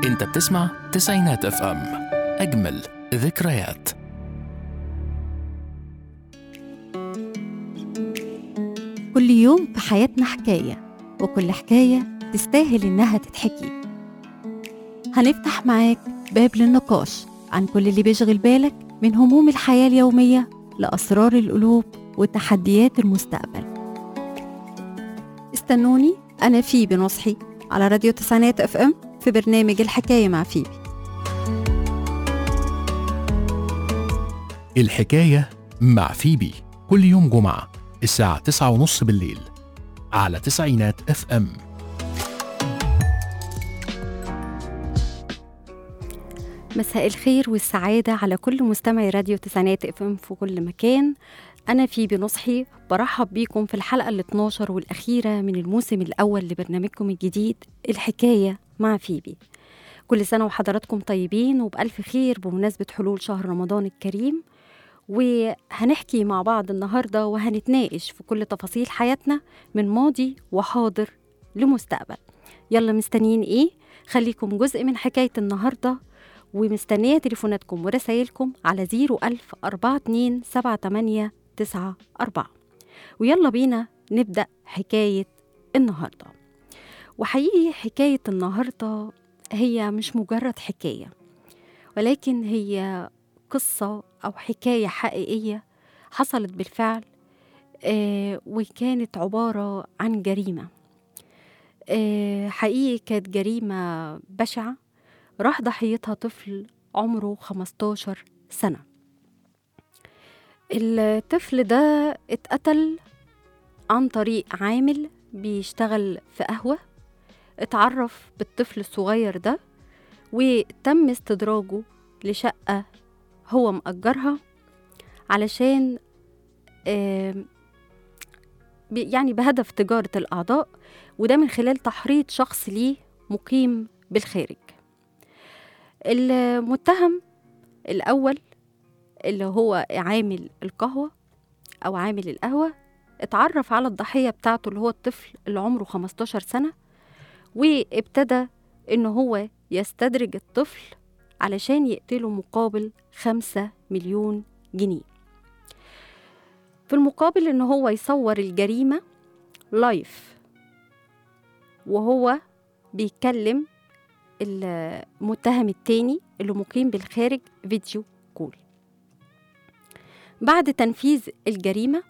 انت بتسمع تسعينات اف ام اجمل ذكريات كل يوم في حياتنا حكاية وكل حكاية تستاهل إنها تتحكي هنفتح معاك باب للنقاش عن كل اللي بيشغل بالك من هموم الحياة اليومية لأسرار القلوب وتحديات المستقبل استنوني أنا فيبي نصحي على راديو تسعينات اف ام في برنامج الحكاية مع فيبي الحكاية مع فيبي كل يوم جمعة الساعة تسعة ونص بالليل على تسعينات اف ام مساء الخير والسعادة على كل مستمعي راديو تسعينات اف ام في كل مكان أنا فيبي نصحي برحب بيكم في الحلقة ال 12 والأخيرة من الموسم الأول لبرنامجكم الجديد الحكاية مع فيبي كل سنة وحضراتكم طيبين وبألف خير بمناسبة حلول شهر رمضان الكريم وهنحكي مع بعض النهاردة وهنتناقش في كل تفاصيل حياتنا من ماضي وحاضر لمستقبل يلا مستنيين ايه خليكم جزء من حكاية النهاردة ومستنية تليفوناتكم ورسايلكم على 01000 42 78 94 ويلا بينا نبدأ حكاية النهاردة وحقيقي حكاية النهاردة هي مش مجرد حكاية ولكن هي قصة أو حكاية حقيقية حصلت بالفعل آه وكانت عبارة عن جريمة آه حقيقي كانت جريمة بشعة راح ضحيتها طفل عمره 15 سنة الطفل ده اتقتل عن طريق عامل بيشتغل في قهوة اتعرف بالطفل الصغير ده وتم استدراجه لشقة هو مأجرها علشان آم، ب- يعني بهدف تجارة الأعضاء وده من خلال تحريض شخص ليه مقيم بالخارج المتهم الأول اللي هو عامل القهوة أو عامل القهوة اتعرف على الضحية بتاعته اللي هو الطفل اللي عمره 15 سنة وابتدى إن هو يستدرج الطفل علشان يقتله مقابل خمسة مليون جنيه في المقابل إن هو يصور الجريمة لايف وهو بيكلم المتهم التاني اللي مقيم بالخارج فيديو كول بعد تنفيذ الجريمة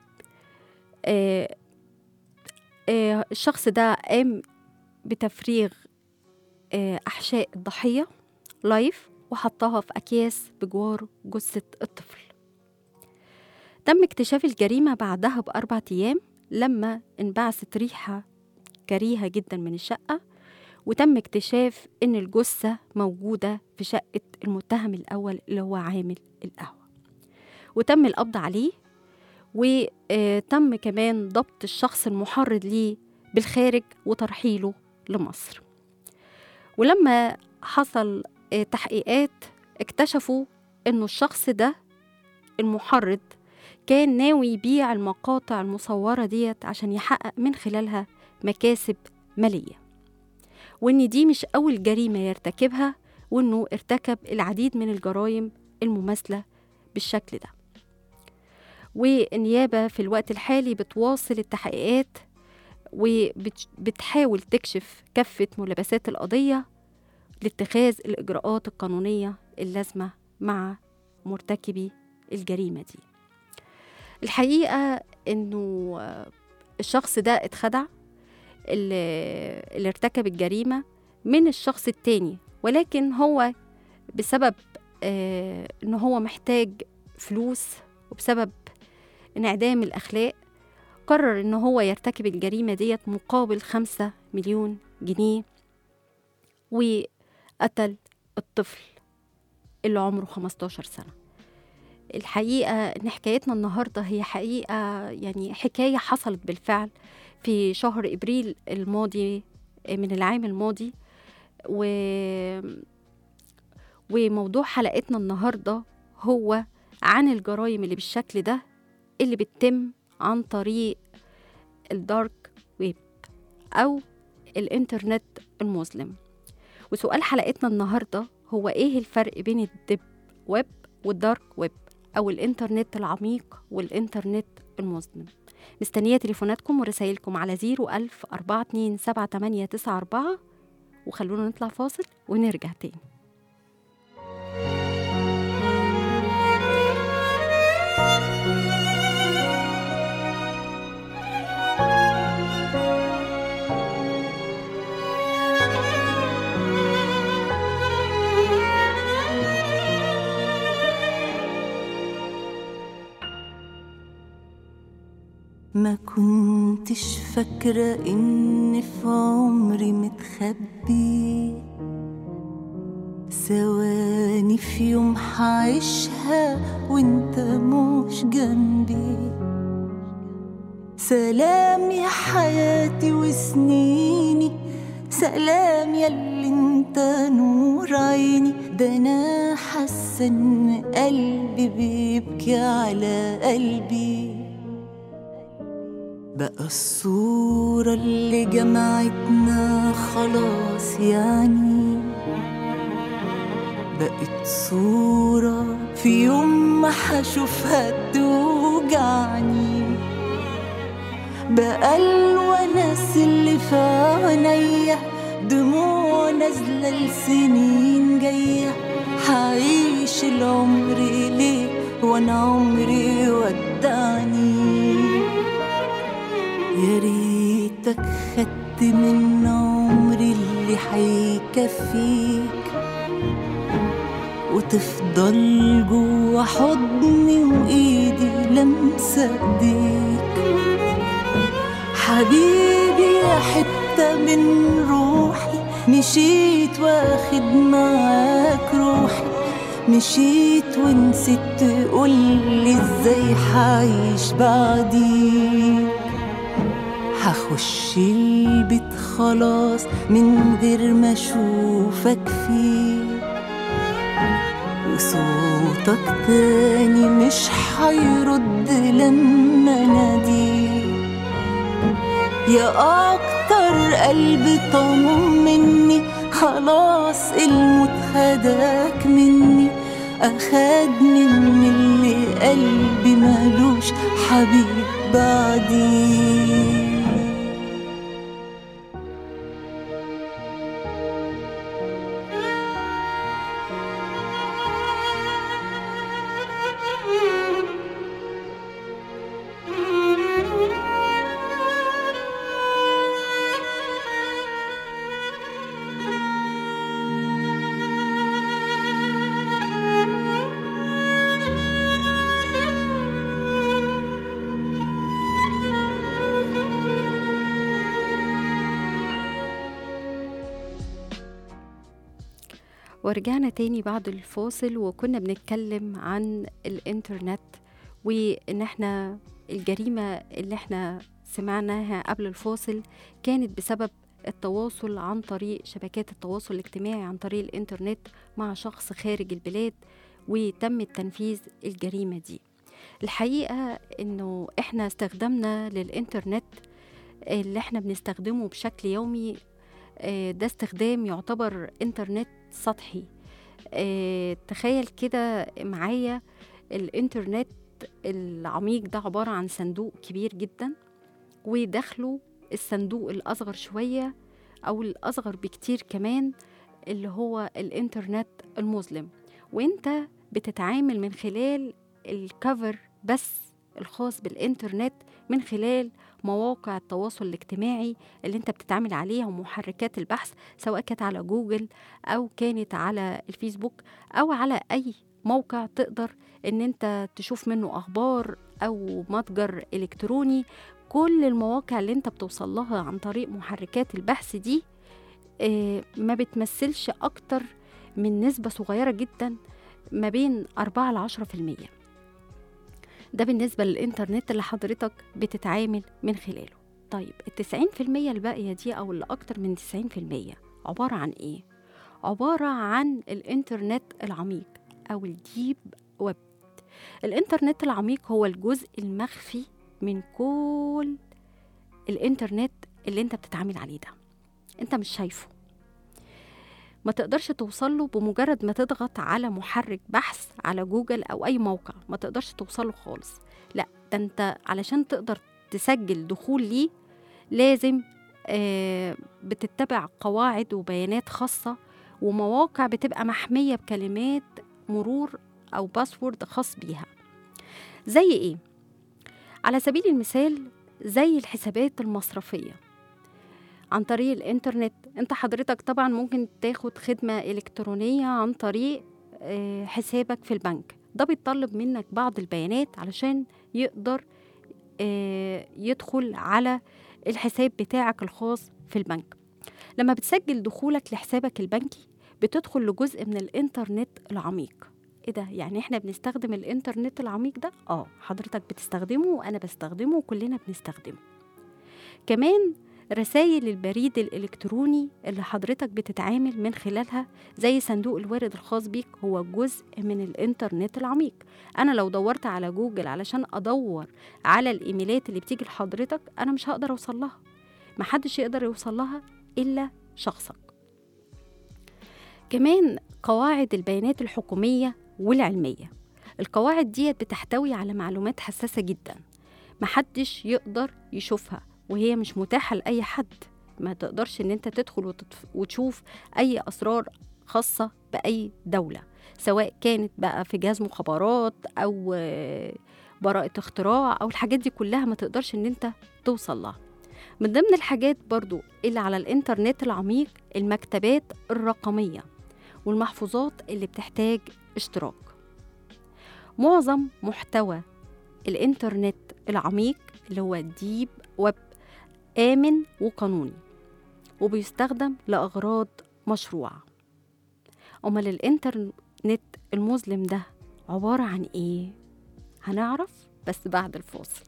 آه آه الشخص ده قام بتفريغ آه أحشاء الضحية لايف وحطها في أكياس بجوار جثة الطفل تم اكتشاف الجريمة بعدها بأربع أيام لما انبعثت ريحة كريهة جدا من الشقة وتم اكتشاف إن الجثة موجودة في شقة المتهم الأول اللي هو عامل القهوة وتم القبض عليه وتم كمان ضبط الشخص المحرض ليه بالخارج وترحيله لمصر ولما حصل آه، تحقيقات اكتشفوا انه الشخص ده المحرض كان ناوي يبيع المقاطع المصورة ديت عشان يحقق من خلالها مكاسب مالية وإن دي مش أول جريمة يرتكبها وإنه ارتكب العديد من الجرائم المماثلة بالشكل ده والنيابة في الوقت الحالي بتواصل التحقيقات وبتحاول تكشف كافة ملابسات القضية لاتخاذ الإجراءات القانونية اللازمة مع مرتكبي الجريمة دي الحقيقة إنه آه، الشخص ده اتخدع اللي, اللي ارتكب الجريمة من الشخص التاني ولكن هو بسبب آه إن هو محتاج فلوس وبسبب انعدام الأخلاق قرر إن هو يرتكب الجريمة ديت مقابل خمسة مليون جنيه وقتل الطفل اللي عمره 15 سنة الحقيقة إن حكايتنا النهاردة هي حقيقة يعني حكاية حصلت بالفعل في شهر إبريل الماضي من العام الماضي و... وموضوع حلقتنا النهاردة هو عن الجرائم اللي بالشكل ده اللي بتتم عن طريق الدارك ويب أو الإنترنت المظلم وسؤال حلقتنا النهاردة هو إيه الفرق بين الديب ويب والدارك ويب أو الإنترنت العميق والإنترنت المظلم مستنية تليفوناتكم ورسائلكم على 01000 427 وخلونا نطلع فاصل ونرجع تاني ما كنتش فاكرة إن في عمري متخبي ثواني في يوم حعيشها وانت مش جنبي سلام يا حياتي وسنيني سلام ياللي انت نور عيني ده انا حاسه ان قلبي بيبكي على قلبي بقى الصورة اللي جمعتنا خلاص يعني بقت صورة في يوم ما حشوفها توجعني بقى الونس اللي في عينيا دموع نازلة لسنين جاية حعيش العمر ليه وانا عمري ودعني يا ريتك خدت من عمري اللي هيكفيك وتفضل جوا حضني وايدي لمسة ايديك حبيبي يا حتة من روحي مشيت واخد معاك روحي مشيت ونسيت تقولي ازاي حعيش بعديك هخش البيت خلاص من غير ما اشوفك فيه وصوتك تاني مش هيرد لما ناديك يا اكتر قلب طمني خلاص الموت خداك مني اخد مني اللي قلبي ملوش حبيب بعدي ورجعنا تاني بعد الفاصل وكنا بنتكلم عن الانترنت وان احنا الجريمة اللي احنا سمعناها قبل الفاصل كانت بسبب التواصل عن طريق شبكات التواصل الاجتماعي عن طريق الانترنت مع شخص خارج البلاد وتم تنفيذ الجريمة دي الحقيقة انه احنا استخدمنا للانترنت اللي احنا بنستخدمه بشكل يومي آه، ده استخدام يعتبر انترنت سطحي آه، تخيل كده معايا الانترنت العميق ده عبارة عن صندوق كبير جدا وداخله الصندوق الأصغر شوية أو الأصغر بكتير كمان اللي هو الإنترنت المظلم وإنت بتتعامل من خلال الكفر بس الخاص بالإنترنت من خلال مواقع التواصل الاجتماعي اللي انت بتتعامل عليها ومحركات البحث سواء كانت على جوجل او كانت على الفيسبوك او على اي موقع تقدر ان انت تشوف منه اخبار او متجر الكتروني كل المواقع اللي انت بتوصل لها عن طريق محركات البحث دي آه، ما بتمثلش اكتر من نسبة صغيرة جدا ما بين 4 ل 10% ده بالنسبة للإنترنت اللي حضرتك بتتعامل من خلاله طيب التسعين في المية الباقية دي أو اللي أكتر من تسعين في المية عبارة عن إيه؟ عبارة عن الإنترنت العميق أو الديب ويب الإنترنت العميق هو الجزء المخفي من كل الإنترنت اللي أنت بتتعامل عليه ده أنت مش شايفه ما تقدرش توصل له بمجرد ما تضغط على محرك بحث على جوجل او اي موقع ما تقدرش توصل له خالص لا ده انت علشان تقدر تسجل دخول ليه لازم آه بتتبع قواعد وبيانات خاصة ومواقع بتبقى محمية بكلمات مرور أو باسورد خاص بيها زي إيه؟ على سبيل المثال زي الحسابات المصرفية عن طريق الإنترنت أنت حضرتك طبعا ممكن تاخد خدمة إلكترونية عن طريق آه، حسابك في البنك ده بيطلب منك بعض البيانات علشان يقدر آه، يدخل على الحساب بتاعك الخاص في البنك لما بتسجل دخولك لحسابك البنكي بتدخل لجزء من الإنترنت العميق ايه ده يعني احنا بنستخدم الانترنت العميق ده اه حضرتك بتستخدمه وانا بستخدمه وكلنا بنستخدمه كمان رسائل البريد الإلكتروني اللي حضرتك بتتعامل من خلالها زي صندوق الوارد الخاص بيك هو جزء من الإنترنت العميق أنا لو دورت على جوجل علشان أدور على الإيميلات اللي بتيجي لحضرتك أنا مش هقدر أوصل لها محدش يقدر يوصل لها إلا شخصك كمان قواعد البيانات الحكومية والعلمية القواعد ديت بتحتوي على معلومات حساسة جدا محدش يقدر يشوفها وهي مش متاحة لأي حد ما تقدرش ان انت تدخل وتتف... وتشوف اي اسرار خاصة بأي دولة سواء كانت بقى في جهاز مخابرات او آه، براءة اختراع او الحاجات دي كلها ما تقدرش ان انت توصل لها من ضمن الحاجات برضو اللي على الانترنت العميق المكتبات الرقمية والمحفوظات اللي بتحتاج اشتراك معظم محتوى الانترنت العميق اللي هو ديب ويب آمن وقانوني وبيستخدم لأغراض مشروعة أمال الإنترنت المظلم ده عبارة عن إيه؟ هنعرف بس بعد الفاصل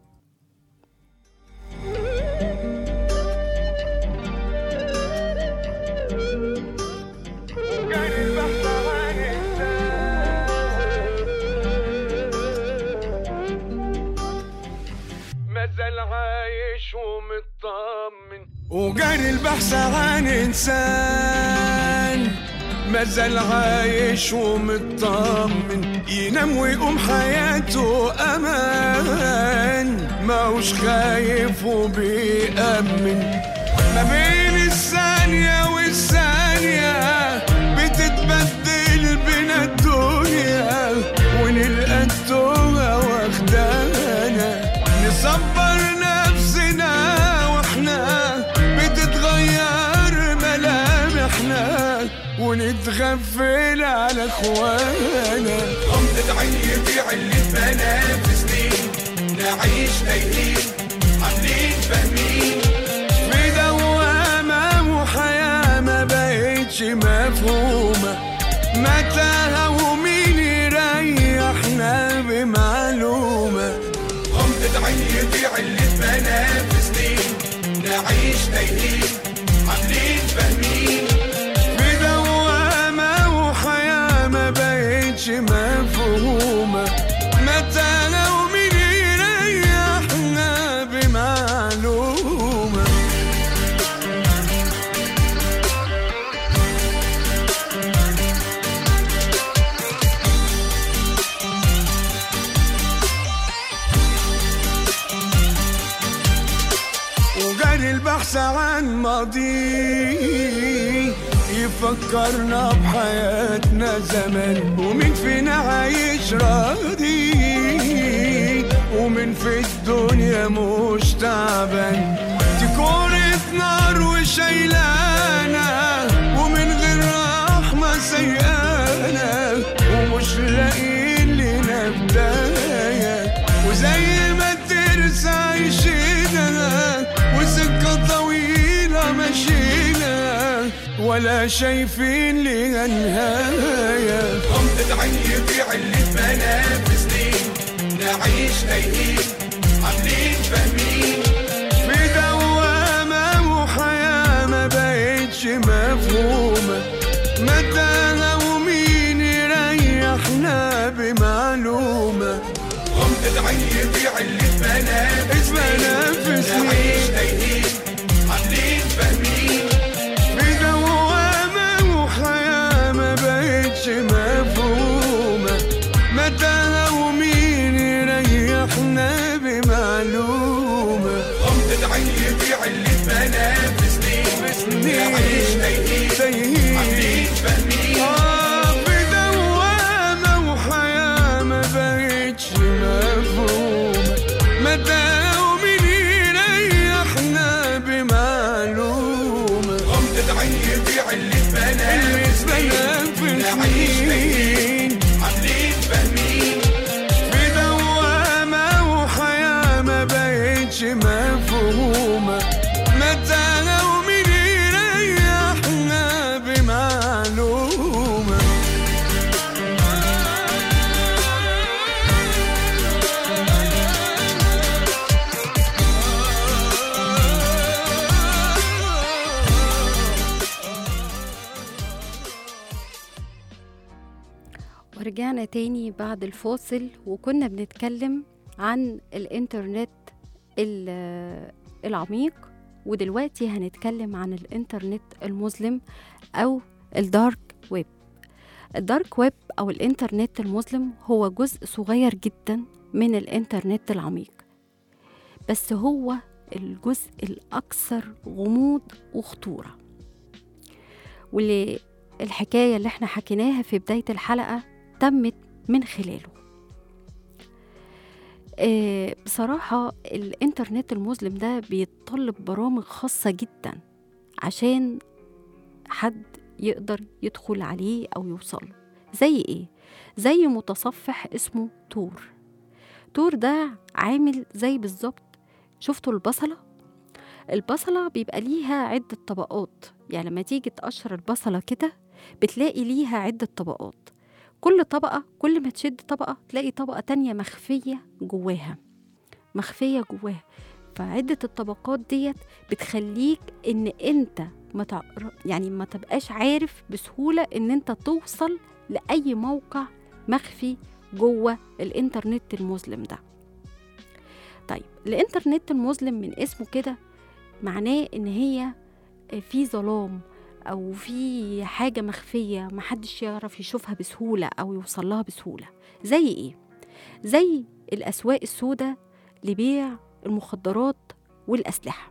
مازال عايش ومطمن وجاري البحث عن انسان مازال عايش ومطمن ينام ويقوم حياته امان ماهوش خايف وبيأمن ما بين الثانية والثانية بتتبدل بينا الدنيا ونلقى التوبة واخدانا نصبر نفسنا واحنا بتتغير ملامحنا ونتغفل على اخوانا غمضة عين يضيع اللي اتبنى في سنين نعيش تايهين عاملين فاهمين في دوامة وحياة ما بقتش مفهومة متاهة ومين يريحنا بمعلومة غمضة عين يضيع اللي اتبنى في سنين نعيش تايهين عاملين فاهمين في دوامة وحياة ما بقتش مفهومة متاهة ومين يريحنا بمعلومة وجري البحث عن ماضي يفكرنا بحياتنا زمان ومين فينا عايش راضي ومين في الدنيا مش تعبان دي كورة نار وشايلانا ومن غير رحمة سيئانا ومش لاقيين لنا بداية وزي ما ترسى عيشنا وسكة طويلة مشينا ولا شايفين لها نهاية غمضة عين يضيع اللي اتبنى في سنين نعيش تايهين عاملين فاهمين في دوامة وحياة ما بقتش مفهومة متاهة ومين يريحنا بمعلومة غمضة عين يضيع اللي اتبنى في اتبنى في سنين نعيش تايهين عاملين فاهمين في دوامة رجعنا تاني بعد الفاصل وكنا بنتكلم عن الإنترنت ال- العميق ودلوقتي هنتكلم عن الإنترنت المظلم أو الدارك ويب الدارك ويب أو الإنترنت المظلم هو جزء صغير جدا من الإنترنت العميق بس هو الجزء الأكثر غموض وخطورة واللي الحكاية اللي احنا حكيناها في بداية الحلقة تمت من خلاله آه، بصراحة الإنترنت المظلم ده بيتطلب برامج خاصة جدا عشان حد يقدر يدخل عليه أو يوصله زي إيه؟ زي متصفح اسمه تور تور ده عامل زي بالظبط شفتوا البصلة؟ البصلة بيبقى ليها عدة طبقات يعني لما تيجي تقشر البصلة كده بتلاقي ليها عدة طبقات كل طبقة كل ما تشد طبقة تلاقي طبقة تانية مخفية جواها مخفية جواها فعدة الطبقات ديت بتخليك ان انت ما تع... يعني ما تبقاش عارف بسهولة ان انت توصل لأي موقع مخفي جوه الانترنت المظلم ده طيب الانترنت المظلم من اسمه كده معناه ان هي في ظلام او في حاجه مخفيه محدش يعرف يشوفها بسهوله او يوصل لها بسهوله زي ايه زي الاسواق السوداء لبيع المخدرات والاسلحه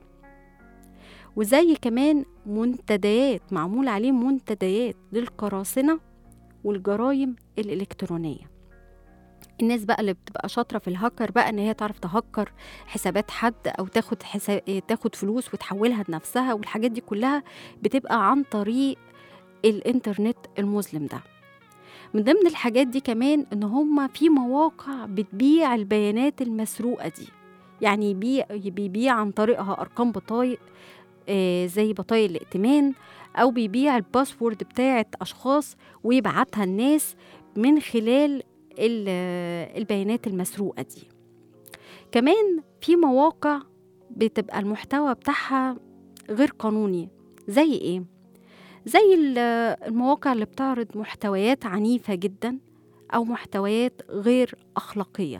وزي كمان منتديات معمول عليه منتديات للقراصنه والجرائم الالكترونيه الناس بقى اللي بتبقى شاطره في الهاكر بقى ان هي تعرف تهكر حسابات حد او تاخد حساب تاخد فلوس وتحولها لنفسها والحاجات دي كلها بتبقى عن طريق الانترنت المظلم ده من ضمن الحاجات دي كمان ان هما في مواقع بتبيع البيانات المسروقه دي يعني يبيع بيبيع عن طريقها ارقام بطايق آه زي بطايق الائتمان او بيبيع الباسورد بتاعه اشخاص ويبعتها الناس من خلال ال- البيانات المسروقه دي كمان في مواقع بتبقى المحتوى بتاعها غير قانوني زي ايه زي ال- المواقع اللي بتعرض محتويات عنيفه جدا او محتويات غير اخلاقيه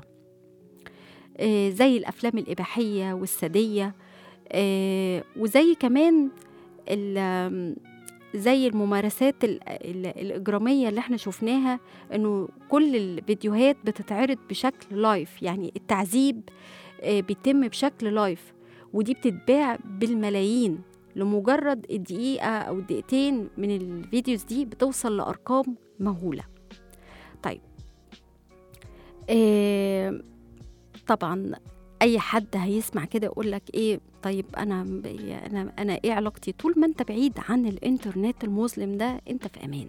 آه، زي الافلام الاباحيه والساديه آه، وزي كمان ال- زي الممارسات ال- ال- الإجرامية اللي احنا شفناها انه كل الفيديوهات بتتعرض بشكل لايف يعني التعذيب آه، بيتم بشكل لايف ودي بتتباع بالملايين لمجرد الدقيقة أو الدقيقتين من الفيديوز دي بتوصل لأرقام مهولة طيب آه طبعا اي حد هيسمع كده يقول لك ايه طيب انا انا انا ايه علاقتي طول ما انت بعيد عن الانترنت المظلم ده انت في امان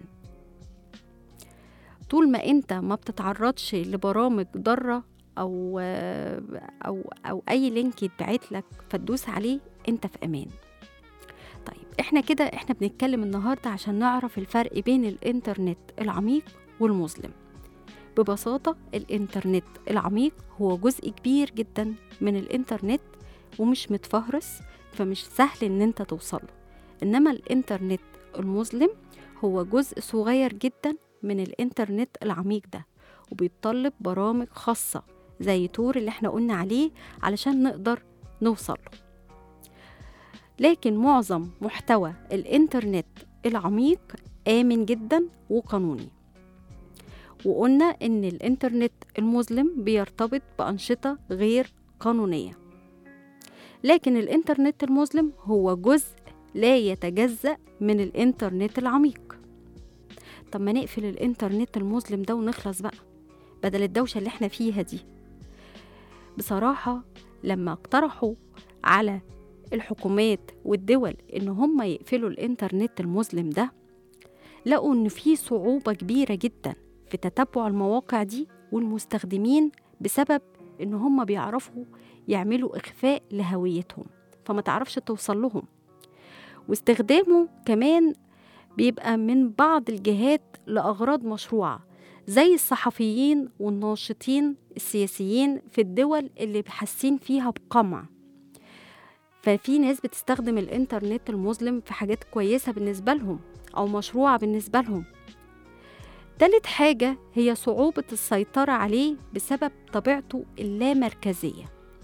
طول ما انت ما بتتعرضش لبرامج ضاره او او او اي لينك يتبعت لك فتدوس عليه انت في امان طيب احنا كده احنا بنتكلم النهارده عشان نعرف الفرق بين الانترنت العميق والمظلم ببساطة الإنترنت العميق هو جزء كبير جدا من الإنترنت ومش متفهرس فمش سهل إن أنت توصله إنما الإنترنت المظلم هو جزء صغير جدا من الإنترنت العميق ده وبيتطلب برامج خاصة زي تور اللي احنا قلنا عليه علشان نقدر نوصل له لكن معظم محتوى الإنترنت العميق آمن جدا وقانوني وقلنا إن الإنترنت المظلم بيرتبط بأنشطة غير قانونية لكن الإنترنت المظلم هو جزء لا يتجزأ من الإنترنت العميق طب ما نقفل الإنترنت المظلم ده ونخلص بقى بدل الدوشة اللي احنا فيها دي بصراحة لما اقترحوا على الحكومات والدول إن هم يقفلوا الإنترنت المظلم ده لقوا إن في صعوبة كبيرة جدا في تتبع المواقع دي والمستخدمين بسبب إن هم بيعرفوا يعملوا إخفاء لهويتهم فما تعرفش توصل لهم واستخدامه كمان بيبقى من بعض الجهات لأغراض مشروعة زي الصحفيين والناشطين السياسيين في الدول اللي حاسين فيها بقمع ففي ناس بتستخدم الإنترنت المظلم في حاجات كويسة بالنسبة لهم أو مشروعة بالنسبة لهم تالت حاجة هي صعوبة السيطرة عليه بسبب طبيعته اللامركزية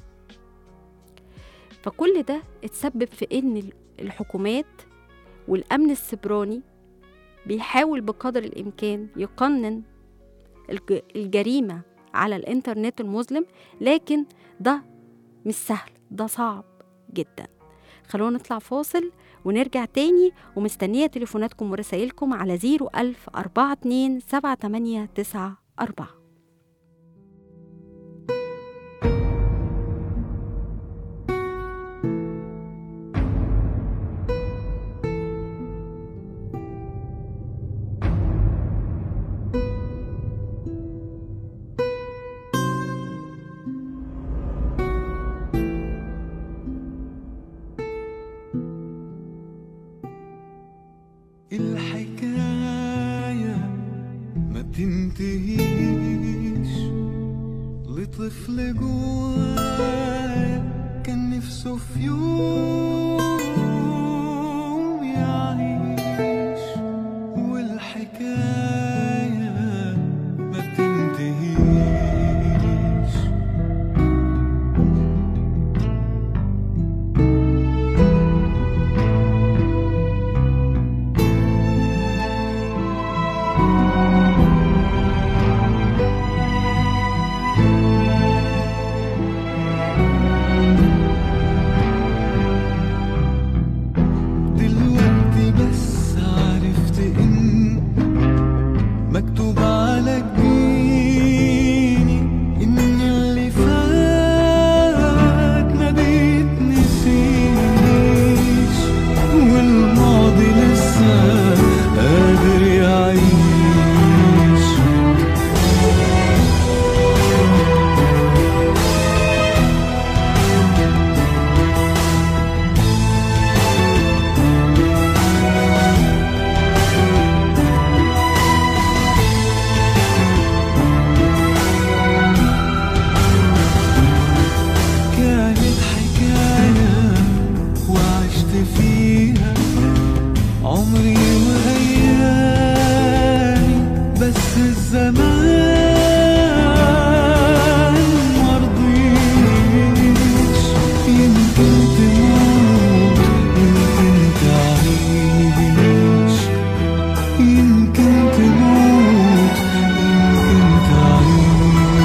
فكل ده اتسبب في ان الحكومات والامن السبراني بيحاول بقدر الامكان يقنن الج- الجريمه على الانترنت المظلم لكن ده مش سهل ده صعب جدا خلونا نطلع فاصل ونرجع تاني ومستنية تليفوناتكم ورسائلكم على 01000 42 7894 الحكاية ما بتنتهيش لطفل جوايا كان نفسه في يوم يعيش والحكاية ما بتنتهيش دلوقتي بس عرفت ان مكتوب على جبيني ان اللي فات ما بيتنسيش والماضي لسه قادر يعيش كانت حكاية وعشت فيها عمري وأيامي بس الزمان مرضيش يمكن تموت يمكن تعيش يمكن تموت يمكن تعيش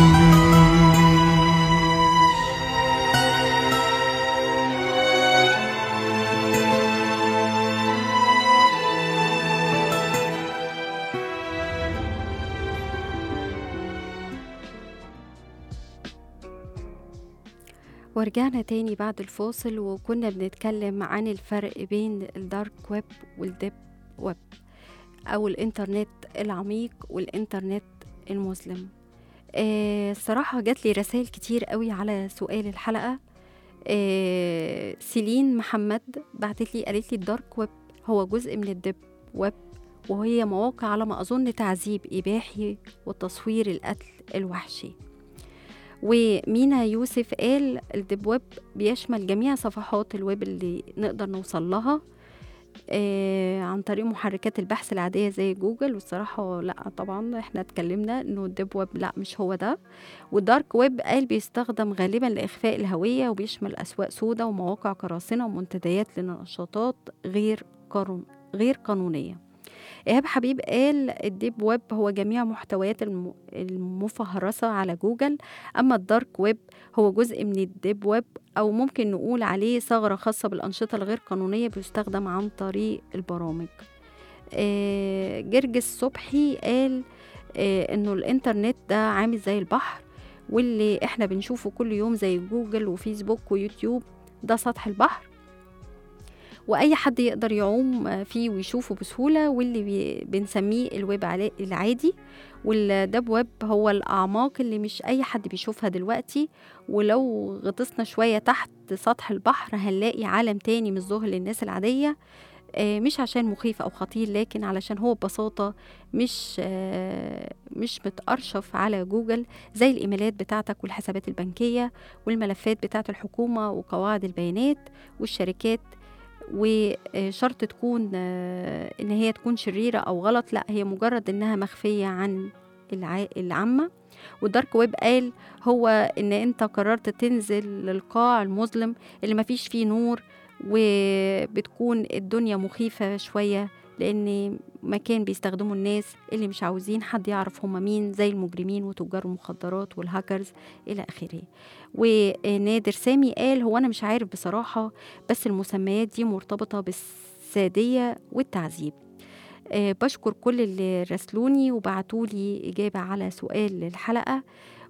ورجعنا تاني بعد الفاصل وكنا بنتكلم عن الفرق بين الدارك ويب والديب ويب أو الإنترنت العميق والإنترنت المظلم آه الصراحة جات لي رسائل كتير قوي على سؤال الحلقة آه سيلين محمد بعتت لي قالت لي الدارك ويب هو جزء من الديب ويب وهي مواقع على ما أظن تعذيب إباحي وتصوير القتل الوحشي ومينا يوسف قال الديب ويب بيشمل جميع صفحات الويب اللي نقدر نوصل لها آه عن طريق محركات البحث العادية زي جوجل والصراحة لا طبعا احنا اتكلمنا انه الديب ويب لا مش هو ده والدارك ويب قال بيستخدم غالبا لإخفاء الهوية وبيشمل أسواق سوداء ومواقع قراصنة ومنتديات لنشاطات غير قانون غير قانونية إيهاب حبيب قال الديب ويب هو جميع محتويات الم- المفهرسة على جوجل أما الدارك ويب هو جزء من الديب ويب أو ممكن نقول عليه ثغرة خاصة بالأنشطة الغير قانونية بيستخدم عن طريق البرامج آه، جرجس صبحي قال آه، إنه الإنترنت ده عامل زي البحر واللي إحنا بنشوفه كل يوم زي جوجل وفيسبوك ويوتيوب ده سطح البحر واي حد يقدر يعوم فيه ويشوفه بسهوله واللي بي- بنسميه الويب علا- العادي والدب ويب هو الاعماق اللي مش اي حد بيشوفها دلوقتي ولو غطسنا شويه تحت سطح البحر هنلاقي عالم تاني مش ظاهر للناس العاديه آه، مش عشان مخيف او خطير لكن علشان هو ببساطه مش آه، مش متأرشف على جوجل زي الايميلات بتاعتك والحسابات البنكيه والملفات بتاعت الحكومه وقواعد البيانات والشركات وشرط تكون آه، ان هي تكون شريره او غلط لا هي مجرد انها مخفيه عن الع- العامه والدارك ويب قال هو ان انت قررت تنزل للقاع المظلم اللي مفيش فيه نور وبتكون الدنيا مخيفه شويه لان مكان بيستخدمه الناس اللي مش عاوزين حد يعرف هم مين زي المجرمين وتجار المخدرات والهاكرز الى اخره ونادر سامي قال هو انا مش عارف بصراحه بس المسميات دي مرتبطه بالساديه والتعذيب آه، بشكر كل اللي راسلوني وبعتولي إجابة على سؤال الحلقة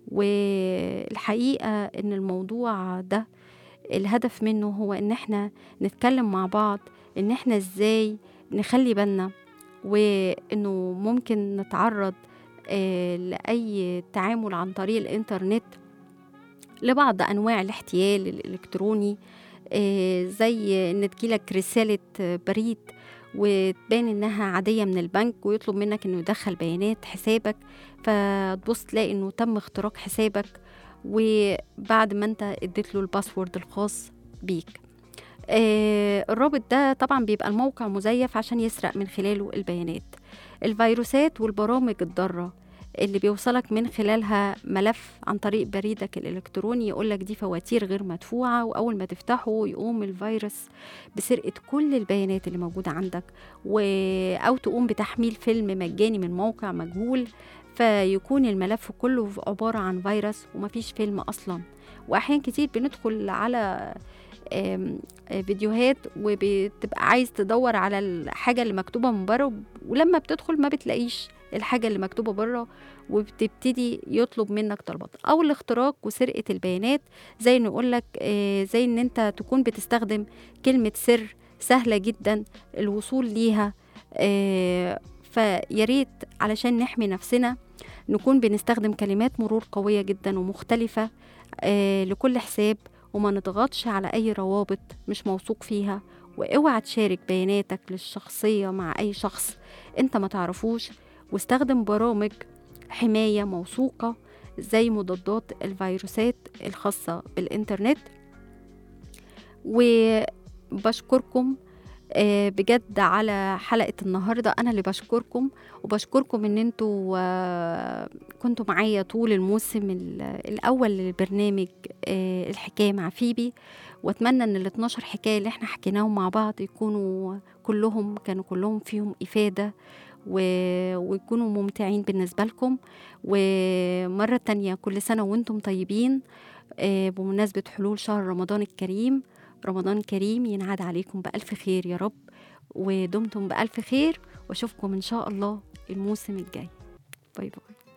والحقيقة إن الموضوع ده الهدف منه هو إن إحنا نتكلم مع بعض إن إحنا إزاي نخلي بالنا وإنه ممكن نتعرض آه، لأي تعامل عن طريق الإنترنت لبعض أنواع الاحتيال الإلكتروني آه، زي إن تجيلك رسالة آه، بريد وتبان انها عاديه من البنك ويطلب منك انه يدخل بيانات حسابك فتبص تلاقي انه تم اختراق حسابك وبعد ما انت اديت له الباسورد الخاص بيك آه الرابط ده طبعا بيبقى الموقع مزيف عشان يسرق من خلاله البيانات الفيروسات والبرامج الضاره اللي بيوصلك من خلالها ملف عن طريق بريدك الإلكتروني يقولك دي فواتير غير مدفوعة وأول ما تفتحه يقوم الفيروس بسرقة كل البيانات اللي موجودة عندك و... أو تقوم بتحميل فيلم مجاني من موقع مجهول فيكون الملف كله عبارة عن فيروس ومفيش فيلم أصلا وأحيان كتير بندخل على آم، آه، فيديوهات وبتبقى عايز تدور على الحاجة اللي مكتوبة من بره ولما بتدخل ما بتلاقيش الحاجة اللي مكتوبة بره وبتبتدي يطلب منك طلبات أو الاختراق وسرقة البيانات زي إنه يقولك آه، زي إن أنت تكون بتستخدم كلمة سر سهلة جدا الوصول ليها آه، فياريت علشان نحمي نفسنا نكون بنستخدم كلمات مرور قوية جدا ومختلفة آه، لكل حساب وما نضغطش على أي روابط مش موثوق فيها واوعى تشارك بياناتك للشخصية مع أي شخص أنت ما تعرفوش واستخدم برامج حماية موثوقة زي مضادات الفيروسات الخاصة بالإنترنت وبشكركم آه، بجد على حلقة النهاردة أنا اللي بشكركم وبشكركم إن انتوا آه، كنتوا معايا طول الموسم ال- الأول للبرنامج آه، الحكاية مع فيبي وأتمنى إن ال 12 حكاية اللي احنا حكيناهم مع بعض يكونوا كلهم كانوا كلهم فيهم إفادة و... ويكونوا ممتعين بالنسبة لكم ومرة تانية كل سنة وانتم طيبين آه، بمناسبة حلول شهر رمضان الكريم رمضان كريم ينعاد عليكم بألف خير يا رب ودمتم بألف خير واشوفكم إن شاء الله الموسم الجاي باي باي